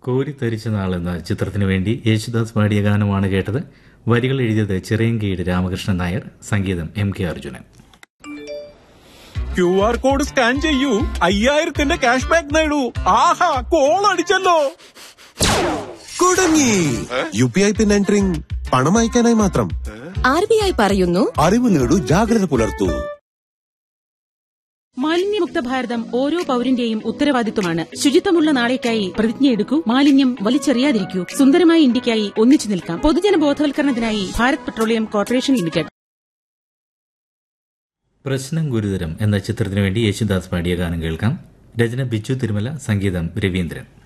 കോരിത്തരിച്ച നാൾ എന്ന ചിത്രത്തിനു വേണ്ടി യേശുദാസ് പാടിയ ഗാനമാണ് കേട്ടത് വരികൾ എഴുതിയത് ചിറയൻകീട് രാമകൃഷ്ണൻ നായർ സംഗീതം M K Arjunan Q R code scan ചെയ്യൂ അയ്യായിരത്തിന്റെ ക്യാഷ് ബാക്ക് നേടൂ ആഹാ കോൾ അടിച്ചല്ലോ കുടുങ്ങി U P I pin entering പണം അയക്കാനായി മാത്രം ആർ ബി ഐ പറയുന്നു അറിവ് നേടൂ ജാഗ്രത പുലർത്തൂ മാലിന്യമുക്ത ഭാരതം ഓരോ പൌരന്റെയും ഉത്തരവാദിത്വമാണ് ശുചിത്വമുള്ള നാളേക്കായി പ്രതിജ്ഞയെടുക്കൂ മാലിന്യം വലിച്ചെറിയാതിരിക്കൂ സുന്ദരമായ ഇന്ത്യക്കായി ഒന്നിച്ചു നിൽക്കാം പൊതുജന ബോധവൽക്കരണത്തിനായി ഭാരത് പെട്രോളിയം കോർപ്പറേഷൻ ലിമിറ്റഡ് പ്രശ്നം ഗുരുതരം എന്ന ചിത്രത്തിനു വേണ്ടി യേശുദാസ് പാടിയ ഗാനം കേൾക്കാം രചന ബിച്ചു തിരുമല സംഗീതം രവീന്ദ്രൻ